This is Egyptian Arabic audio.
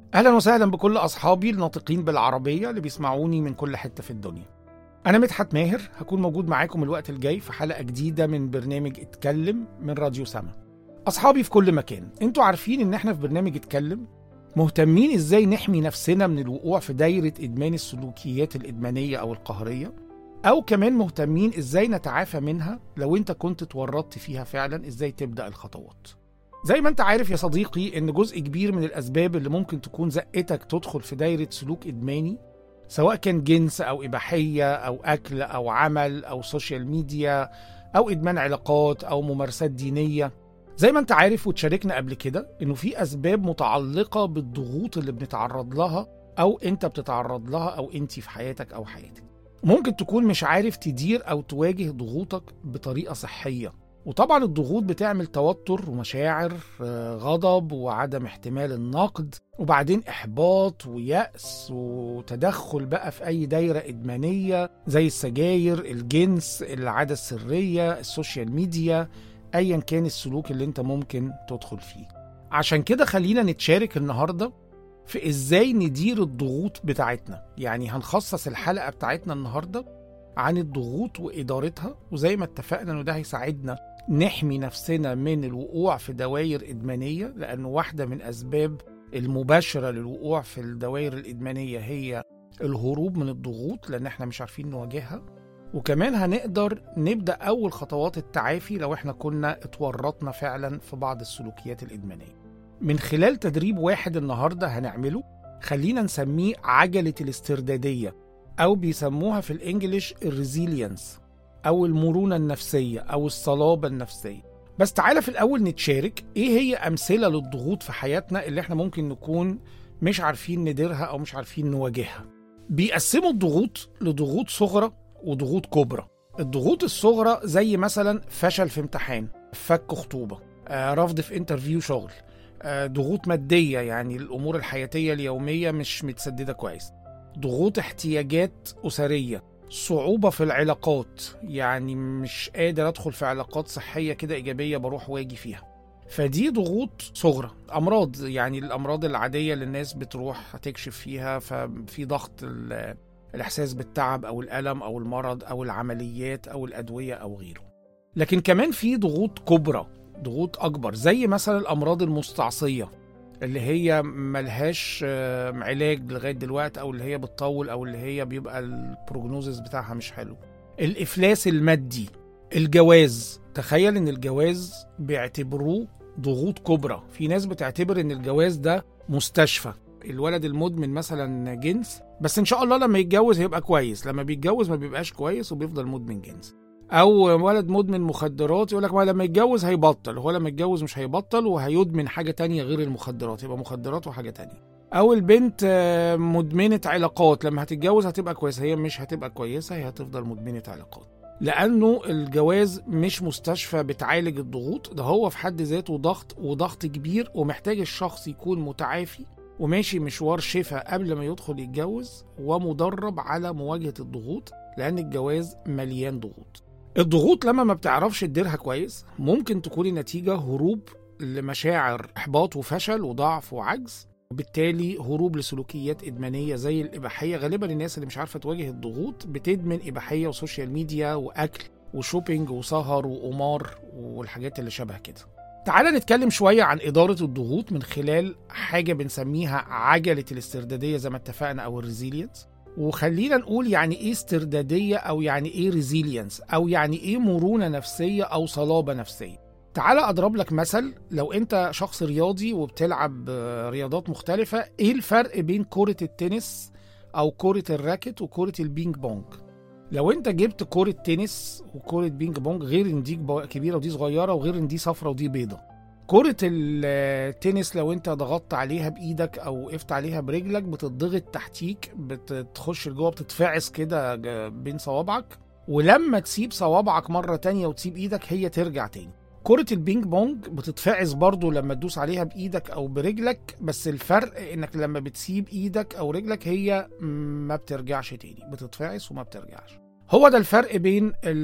اهلا وسهلا بكل اصحابي الناطقين بالعربيه اللي بيسمعوني من كل حته في الدنيا انا مدحت ماهر هكون موجود معاكم الوقت الجاي في حلقه جديده من برنامج اتكلم من راديو سما اصحابي في كل مكان انتوا عارفين ان احنا في برنامج اتكلم مهتمين ازاي نحمي نفسنا من الوقوع في دايره ادمان السلوكيات الادمانيه او القهريه او كمان مهتمين ازاي نتعافى منها لو انت كنت اتورطت فيها فعلا ازاي تبدا الخطوات زي ما انت عارف يا صديقي ان جزء كبير من الاسباب اللي ممكن تكون زقتك تدخل في دايره سلوك ادماني سواء كان جنس او اباحيه او اكل او عمل او سوشيال ميديا او ادمان علاقات او ممارسات دينيه زي ما انت عارف وتشاركنا قبل كده انه في اسباب متعلقه بالضغوط اللي بنتعرض لها او انت بتتعرض لها او انت في حياتك او حياتك ممكن تكون مش عارف تدير او تواجه ضغوطك بطريقه صحيه وطبعا الضغوط بتعمل توتر ومشاعر آه، غضب وعدم احتمال النقد وبعدين احباط ويأس وتدخل بقى في اي دايره ادمانيه زي السجاير الجنس العاده السريه السوشيال ميديا ايا كان السلوك اللي انت ممكن تدخل فيه عشان كده خلينا نتشارك النهارده في ازاي ندير الضغوط بتاعتنا يعني هنخصص الحلقه بتاعتنا النهارده عن الضغوط وادارتها وزي ما اتفقنا انه ده هيساعدنا نحمي نفسنا من الوقوع في دوائر ادمانيه لانه واحده من اسباب المباشره للوقوع في الدوائر الادمانيه هي الهروب من الضغوط لان احنا مش عارفين نواجهها وكمان هنقدر نبدا اول خطوات التعافي لو احنا كنا اتورطنا فعلا في بعض السلوكيات الادمانيه من خلال تدريب واحد النهارده هنعمله خلينا نسميه عجله الاسترداديه او بيسموها في الانجليش الريزيلينس او المرونه النفسيه او الصلابه النفسيه بس تعالى في الاول نتشارك ايه هي امثله للضغوط في حياتنا اللي احنا ممكن نكون مش عارفين نديرها او مش عارفين نواجهها بيقسموا الضغوط لضغوط صغرى وضغوط كبرى الضغوط الصغرى زي مثلا فشل في امتحان فك خطوبه آه، رفض في انترفيو شغل آه، ضغوط ماديه يعني الامور الحياتيه اليوميه مش متسدده كويس ضغوط احتياجات اسريه صعوبة في العلاقات يعني مش قادر أدخل في علاقات صحية كده إيجابية بروح واجي فيها فدي ضغوط صغرى أمراض يعني الأمراض العادية اللي الناس بتروح تكشف فيها ففي ضغط ال- الإحساس بالتعب أو الألم أو المرض أو العمليات أو الأدوية أو غيره لكن كمان في ضغوط كبرى ضغوط أكبر زي مثلا الأمراض المستعصية اللي هي ملهاش آه، علاج لغايه دلوقتي او اللي هي بتطول او اللي هي بيبقى البروجنوزس بتاعها مش حلو الافلاس المادي الجواز تخيل ان الجواز بيعتبروه ضغوط كبرى في ناس بتعتبر ان الجواز ده مستشفى الولد المدمن مثلا جنس بس ان شاء الله لما يتجوز هيبقى كويس لما بيتجوز ما بيبقاش كويس وبيفضل مدمن جنس او ولد مدمن مخدرات يقول لك ما لما يتجوز هيبطل هو لما يتجوز مش هيبطل وهيدمن حاجه تانية غير المخدرات يبقى مخدرات وحاجه تانية او البنت آه، مدمنه علاقات لما هتتجوز هتبقى كويسه هي مش هتبقى كويسه هي هتفضل مدمنه علاقات لانه الجواز مش مستشفى بتعالج الضغوط ده هو في حد ذاته ضغط وضغط كبير ومحتاج الشخص يكون متعافي وماشي مشوار شفاء قبل ما يدخل يتجوز ومدرب على مواجهه الضغوط لان الجواز مليان ضغوط الضغوط لما ما بتعرفش تديرها كويس ممكن تكون النتيجة هروب لمشاعر إحباط وفشل وضعف وعجز وبالتالي هروب لسلوكيات إدمانية زي الإباحية غالبا الناس اللي مش عارفة تواجه الضغوط بتدمن إباحية وسوشيال ميديا وأكل وشوبينج وسهر وقمار والحاجات اللي شبه كده تعالى نتكلم شوية عن إدارة الضغوط من خلال حاجة بنسميها عجلة الاستردادية زي ما اتفقنا أو الريزيلينس وخلينا نقول يعني ايه استرداديه او يعني ايه ريزيلينس او يعني ايه مرونه نفسيه او صلابه نفسيه تعال اضرب لك مثل لو انت شخص رياضي وبتلعب آه، رياضات مختلفه ايه الفرق بين كره التنس او كره الراكت وكره البينج بونج لو انت جبت كره تنس وكره بينج بونج غير ان دي كب- كبيره ودي صغيره وغير ان دي صفرة ودي بيضه كرة التنس لو انت ضغطت عليها بايدك او وقفت عليها برجلك بتضغط تحتيك بتخش لجوه بتتفعس كده ج- بين صوابعك ولما تسيب صوابعك مرة تانية وتسيب ايدك هي ترجع تاني كرة البينج بونج بتتفعس برضو لما تدوس عليها بايدك او برجلك بس الفرق انك لما بتسيب ايدك او رجلك هي ما بترجعش تاني بتتفعس وما بترجعش هو ده الفرق بين